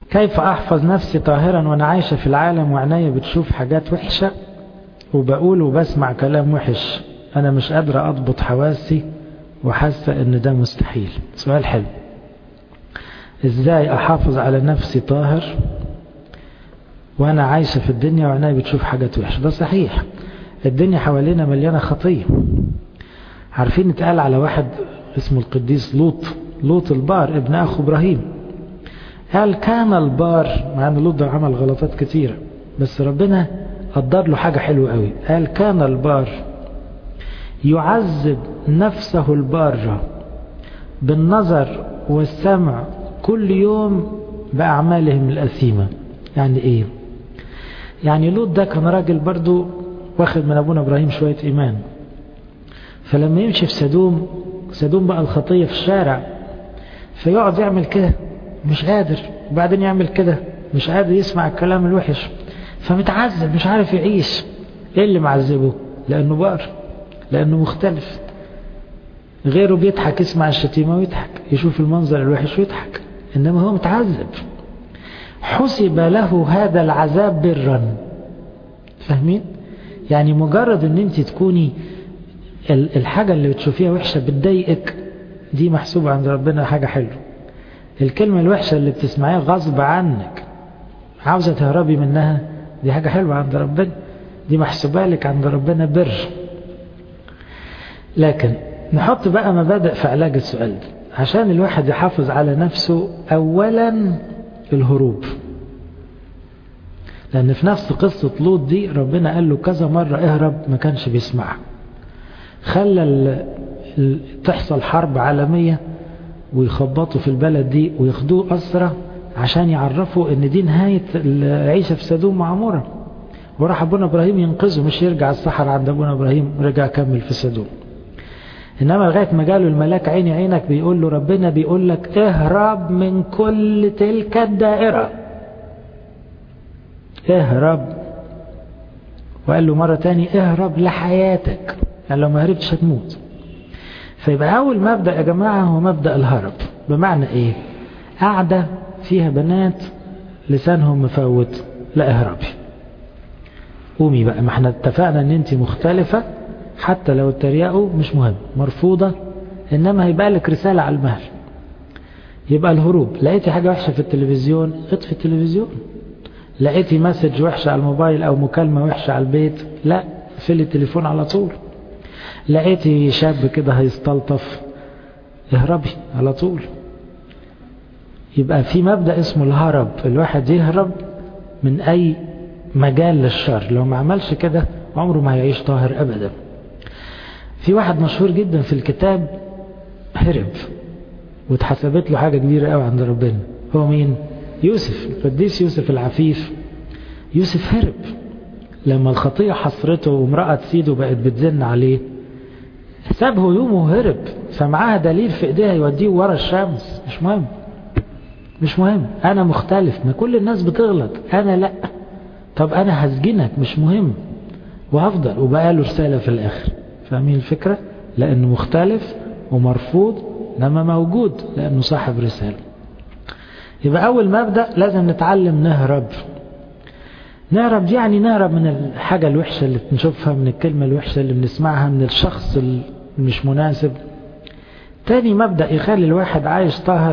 كيف أحفظ نفسي طاهرا وأنا عايشة في العالم وعناية بتشوف حاجات وحشة وبقول وبسمع كلام وحش أنا مش قادرة أضبط حواسي وحاسة إن ده مستحيل سؤال حلو إزاي أحافظ على نفسي طاهر وأنا عايشة في الدنيا وعناية بتشوف حاجات وحشة ده صحيح الدنيا حوالينا مليانة خطية عارفين اتقال على واحد اسمه القديس لوط لوط البار ابن أخو إبراهيم قال كان البار مع أن لوط ده عمل غلطات كتيرة بس ربنا قدر له حاجة حلوة قوي قال كان البار يعذب نفسه البارة بالنظر والسمع كل يوم بأعمالهم الأثيمة يعني إيه يعني لوط ده كان راجل برضو واخد من أبونا إبراهيم شوية إيمان فلما يمشي في سدوم سدوم بقى الخطية في الشارع فيقعد يعمل كده مش قادر وبعدين يعمل كده مش قادر يسمع الكلام الوحش فمتعذب مش عارف يعيش ايه اللي معذبه لانه بقر لانه مختلف غيره بيضحك يسمع الشتيمة ويضحك يشوف المنظر الوحش ويضحك انما هو متعذب حسب له هذا العذاب برا فاهمين يعني مجرد ان انت تكوني الحاجة اللي بتشوفيها وحشة بتضايقك دي محسوبة عند ربنا حاجة حلوة الكلمة الوحشة اللي بتسمعيها غصب عنك عاوزة تهربي منها دي حاجة حلوة عند ربنا دي محسوبة لك عند ربنا بر لكن نحط بقى مبادئ في علاج السؤال ده عشان الواحد يحافظ على نفسه أولا الهروب لأن في نفس قصة لوط دي ربنا قال له كذا مرة اهرب ما كانش بيسمعها خلى تحصل حرب عالمية ويخبطوا في البلد دي وياخدوه أسرة عشان يعرفوا ان دي نهاية العيشة في سدوم معمورة وراح ابونا ابراهيم ينقذه مش يرجع الصحراء عند ابونا ابراهيم رجع كمل في سدوم انما لغاية ما جاله الملاك عيني عينك بيقول له ربنا بيقول لك اهرب من كل تلك الدائرة اهرب وقال له مرة تاني اهرب لحياتك يعني لو ما هربتش هتموت فيبقى أول مبدأ يا جماعة هو مبدأ الهرب بمعنى إيه قاعدة فيها بنات لسانهم مفوت لا اهربي قومي بقى ما احنا اتفقنا ان انت مختلفة حتى لو اتريقوا مش مهم مرفوضة انما هيبقى لك رسالة على المهل يبقى الهروب لقيتي حاجة وحشة في التلفزيون اطفي التلفزيون لقيتي مسج وحشة على الموبايل او مكالمة وحشة على البيت لا فل التليفون على طول لقيتي شاب كده هيستلطف اهربي على طول يبقى في مبدأ اسمه الهرب الواحد يهرب من أي مجال للشر لو ما عملش كده عمره ما هيعيش طاهر أبدا في واحد مشهور جدا في الكتاب هرب واتحسبت له حاجة كبيرة قوي عند ربنا هو مين يوسف القديس يوسف العفيف يوسف هرب لما الخطية حصرته وامرأة سيده بقت بتزن عليه سابه يوم وهرب فمعاها دليل في ايديها يوديه ورا الشمس مش مهم مش مهم انا مختلف ما كل الناس بتغلط انا لا طب انا هسجنك مش مهم وهفضل وبقى له رسالة في الاخر فاهمين الفكرة لانه مختلف ومرفوض انما موجود لانه صاحب رسالة يبقى اول مبدأ لازم نتعلم نهرب نهرب دي يعني نهرب من الحاجة الوحشة اللي بنشوفها من الكلمة الوحشة اللي بنسمعها من الشخص اللي مش مناسب تاني مبدأ يخلي الواحد عايش طاهر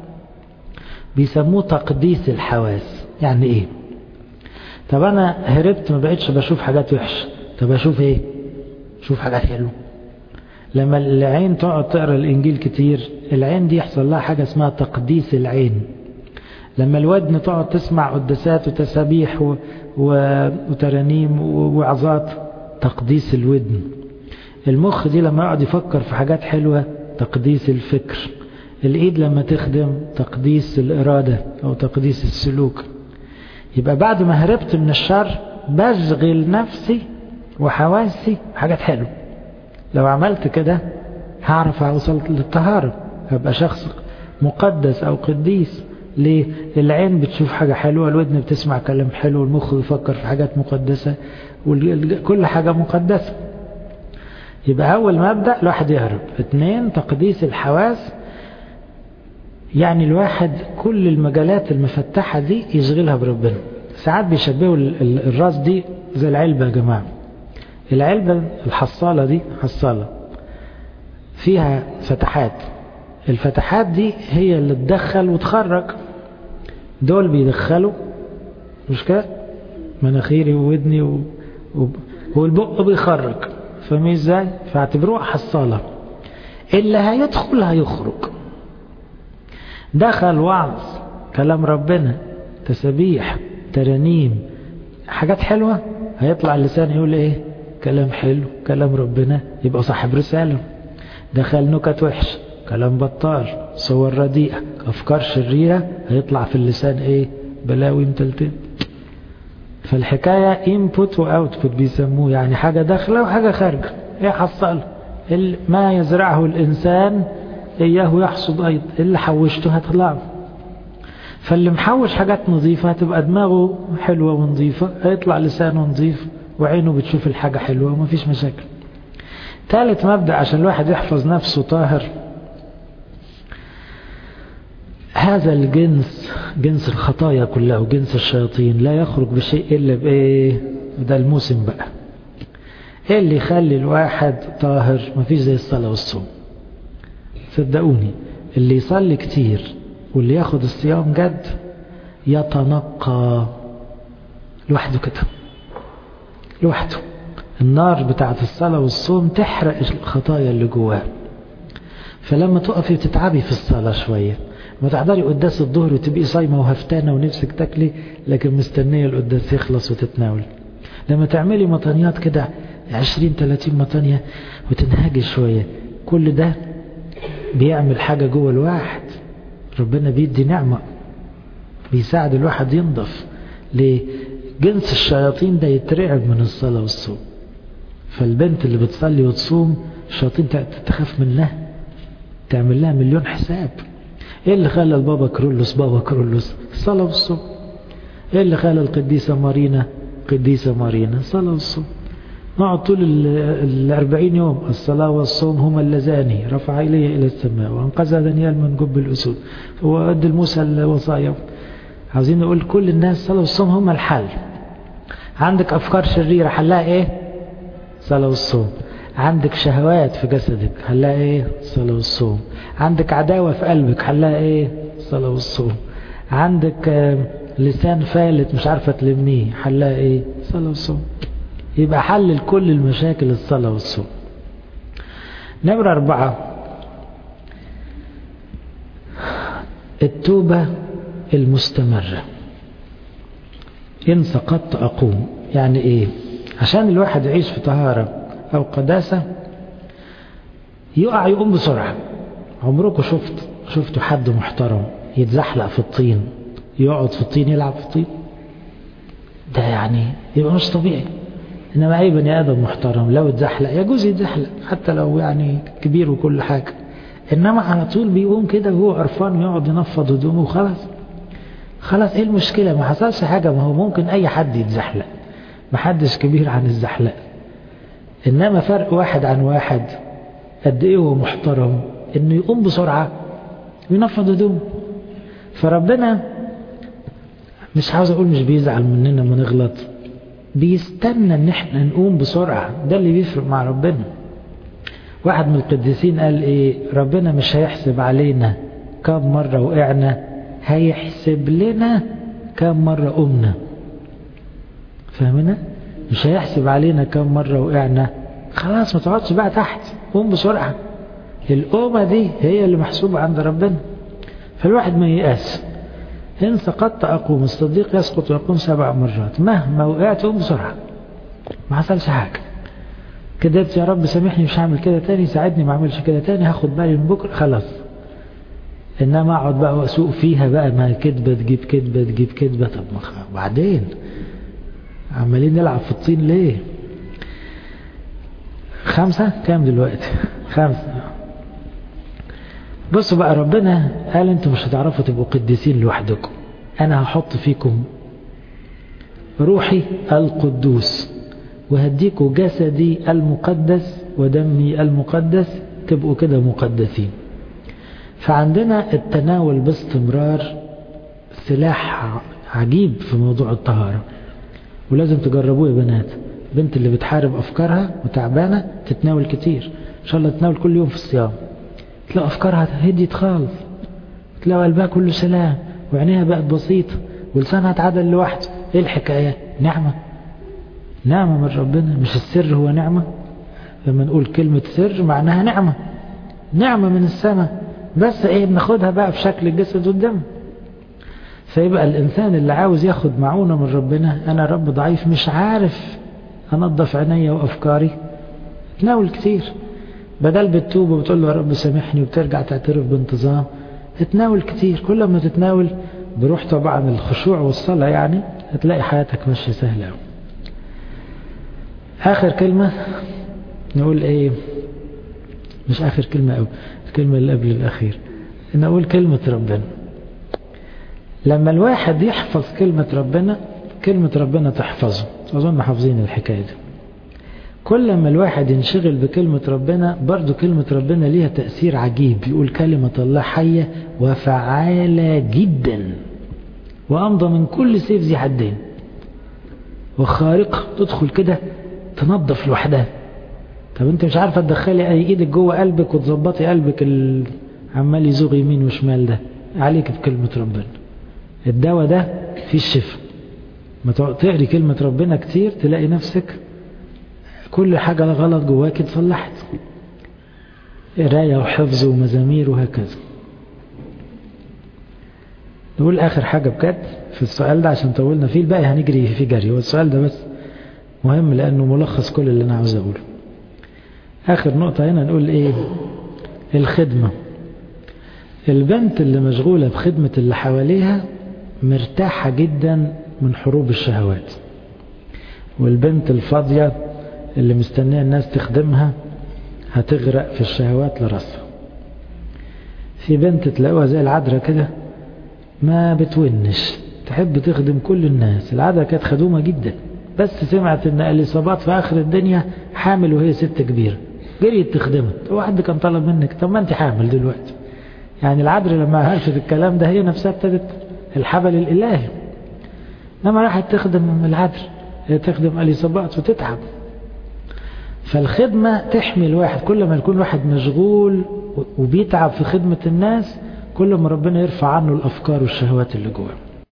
بيسموه تقديس الحواس يعني ايه طب انا هربت ما بقتش بشوف حاجات وحشة طب اشوف ايه شوف حاجات حلوة لما العين تقعد تقرا الانجيل كتير العين دي يحصل لها حاجة اسمها تقديس العين لما الودن تقعد تسمع قداسات وتسابيح و... و... وترانيم ووعظات تقديس الودن المخ دي لما يقعد يفكر في حاجات حلوة تقديس الفكر الايد لما تخدم تقديس الارادة او تقديس السلوك يبقى بعد ما هربت من الشر بشغل نفسي وحواسي حاجات حلوة لو عملت كده هعرف اوصل للطهارة هبقى شخص مقدس او قديس ليه العين بتشوف حاجة حلوة الودن بتسمع كلام حلو المخ بيفكر في حاجات مقدسة وكل حاجة مقدسة يبقى أول مبدأ الواحد يهرب اثنين تقديس الحواس يعني الواحد كل المجالات المفتحة دي يشغلها بربنا ساعات بيشبهوا الراس دي زي العلبة يا جماعة العلبة الحصالة دي حصالة فيها فتحات الفتحات دي هي اللي تدخل وتخرج دول بيدخلوا مش كده مناخيري وودني و... و... والبق بيخرج فاهمين ازاي فاعتبروها حصالة اللي هيدخل هيخرج دخل وعظ كلام ربنا تسبيح ترانيم حاجات حلوة هيطلع اللسان يقول ايه كلام حلو كلام ربنا يبقى صاحب رسالة دخل نكت وحش كلام بطال صور رديئة أفكار شريرة هيطلع في اللسان ايه بلاوي متلتين فالحكاية input و output بيسموه يعني حاجة داخلة وحاجة خارجة ايه حصل ما يزرعه الإنسان إياه يحصد أيضا اللي حوشته هتطلعه فاللي محوش حاجات نظيفة هتبقى دماغه حلوة ونظيفة هيطلع لسانه نظيف وعينه بتشوف الحاجة حلوة ومفيش مشاكل ثالث مبدأ عشان الواحد يحفظ نفسه طاهر هذا الجنس جنس الخطايا كلها وجنس الشياطين لا يخرج بشيء إلا بإيه ده الموسم بقى إيه اللي يخلي الواحد طاهر مفيش زي الصلاة والصوم صدقوني اللي يصلي كتير واللي ياخد الصيام جد يتنقى لوحده كده لوحده النار بتاعت الصلاة والصوم تحرق الخطايا اللي جواه فلما تقفي تتعبي في الصلاة شوية ما تحضري قداس الظهر وتبقي صايمة وهفتانة ونفسك تاكلي لكن مستنية القداس يخلص وتتناول لما تعملي مطانيات كده 20 30 مطانية وتنهاجي شوية كل ده بيعمل حاجة جوه الواحد ربنا بيدي نعمة بيساعد الواحد ينضف ليه جنس الشياطين ده يترعب من الصلاة والصوم فالبنت اللي بتصلي وتصوم الشياطين تخاف منها تعمل لها مليون حساب ايه اللي خلى البابا كرولوس بابا كرولوس الصلاة والصوم ايه اللي خلى القديسة مارينا قديسة مارينا الصلاة والصوم نقعد طول الأربعين يوم الصلاة والصوم هما اللذان رفع إلي إلى السماء وأنقذ دانيال من جب الأسود وأد الموسى الوصايا عاوزين نقول كل الناس الصلاة والصوم هما الحل عندك أفكار شريرة حلها إيه صلاة والصوم عندك شهوات في جسدك حلها إيه صلاة والصوم عندك عداوة في قلبك حلها إيه صلاة والصوم عندك لسان فالت مش عارفة تلميه حلها إيه صلاة والصوم يبقى حل لكل المشاكل الصلاة والصوم نمرة أربعة التوبة المستمرة إن سقطت أقوم يعني إيه عشان الواحد يعيش في طهارة أو قداسة يقع يقوم بسرعة عمركم شفت شفتوا حد محترم يتزحلق في الطين يقعد في الطين يلعب في الطين ده يعني يبقى مش طبيعي إنما أي بني آدم محترم لو اتزحلق يجوز يتزحلق حتى لو يعني كبير وكل حاجة إنما على طول بيقوم كده وهو قرفان ويقعد ينفض هدومه وخلاص خلاص إيه المشكلة ما حصلش حاجة ما هو ممكن أي حد يتزحلق ما حدش كبير عن الزحلق إنما فرق واحد عن واحد قد إيه هو محترم إنه يقوم بسرعة وينفض هدومه فربنا مش عاوز أقول مش بيزعل مننا ما نغلط بيستنى ان احنا نقوم بسرعة ده اللي بيفرق مع ربنا واحد من القديسين قال ايه ربنا مش هيحسب علينا كم مرة وقعنا هيحسب لنا كم مرة قمنا فاهمنا مش هيحسب علينا كم مرة وقعنا خلاص ما تقعدش بقى تحت قوم بسرعة القومة دي هي اللي محسوبة عند ربنا فالواحد ما ييأس إن سقطت أقوم الصديق يسقط ويقوم سبع مرات مهما وقعت قوم بسرعة ما حصلش حاجة كده يا رب سامحني مش هعمل كده تاني ساعدني ما اعملش كده تاني هاخد بالي من بكرة خلاص إنما أقعد بقى وأسوق فيها بقى ما كدبة تجيب كدبة تجيب كدبة طب ما بعدين عمالين نلعب في الطين ليه خمسة كام دلوقتي خمسة بصوا بقى ربنا قال انتوا مش هتعرفوا تبقوا قديسين لوحدكم انا هحط فيكم روحي القدوس وهديكوا جسدي المقدس ودمي المقدس تبقوا كده مقدسين فعندنا التناول باستمرار سلاح عجيب في موضوع الطهارة ولازم تجربوه يا بنات بنت اللي بتحارب أفكارها وتعبانة تتناول كتير إن شاء الله تتناول كل يوم في الصيام تلاقي أفكارها هديت خالص تلاقي قلبها كله سلام وعينيها بقت بسيطة ولسانها اتعدل لوحده ايه الحكاية نعمة نعمة من ربنا مش السر هو نعمة لما نقول كلمة سر معناها نعمة نعمة من السماء بس ايه بناخدها بقى في شكل الجسد والدم فيبقى الانسان اللي عاوز ياخد معونة من ربنا انا رب ضعيف مش عارف انظف عينيا وافكاري تناول كتير بدل بتتوب وبتقول له يا رب سامحني وبترجع تعترف بانتظام تتناول كتير كل ما تتناول بروح طبعا الخشوع والصلاة يعني هتلاقي حياتك ماشية سهلة آخر كلمة نقول ايه مش آخر كلمة أو الكلمة اللي قبل الأخير نقول كلمة ربنا لما الواحد يحفظ كلمة ربنا كلمة ربنا تحفظه أظن حافظين الحكاية دي كل ما الواحد ينشغل بكلمة ربنا برضو كلمة ربنا ليها تأثير عجيب يقول كلمة الله حية وفعالة جدا وأمضى من كل سيف ذي حدين وخارقة تدخل كده تنظف لوحدها طب انت مش عارفة تدخلي اي ايدك جوه قلبك وتظبطي قلبك ال... عمال يزوغ يمين وشمال ده عليك بكلمة ربنا الدواء ده فيه الشفاء ما تقري كلمة ربنا كتير تلاقي نفسك كل حاجة غلط جواك اتصلحت قراية وحفظ ومزامير وهكذا نقول آخر حاجة بجد في السؤال ده عشان طولنا فيه الباقي هنجري في جري والسؤال ده بس مهم لأنه ملخص كل اللي أنا عاوز أقوله آخر نقطة هنا نقول إيه الخدمة البنت اللي مشغولة بخدمة اللي حواليها مرتاحة جدا من حروب الشهوات والبنت الفاضية اللي مستنية الناس تخدمها هتغرق في الشهوات لراسها في بنت تلاقوها زي العذراء كده ما بتونش تحب تخدم كل الناس العذراء كانت خدومة جدا بس سمعت ان اليصابات في اخر الدنيا حامل وهي ست كبيرة جريت تخدمها هو حد كان طلب منك طب ما انت حامل دلوقتي يعني العذراء لما عرفت الكلام ده هي نفسها ابتدت الحبل الالهي لما راحت تخدم العذراء تخدم اليصابات وتتعب فالخدمة تحمي الواحد كل ما يكون واحد مشغول وبيتعب في خدمة الناس كل ما ربنا يرفع عنه الأفكار والشهوات اللي جواه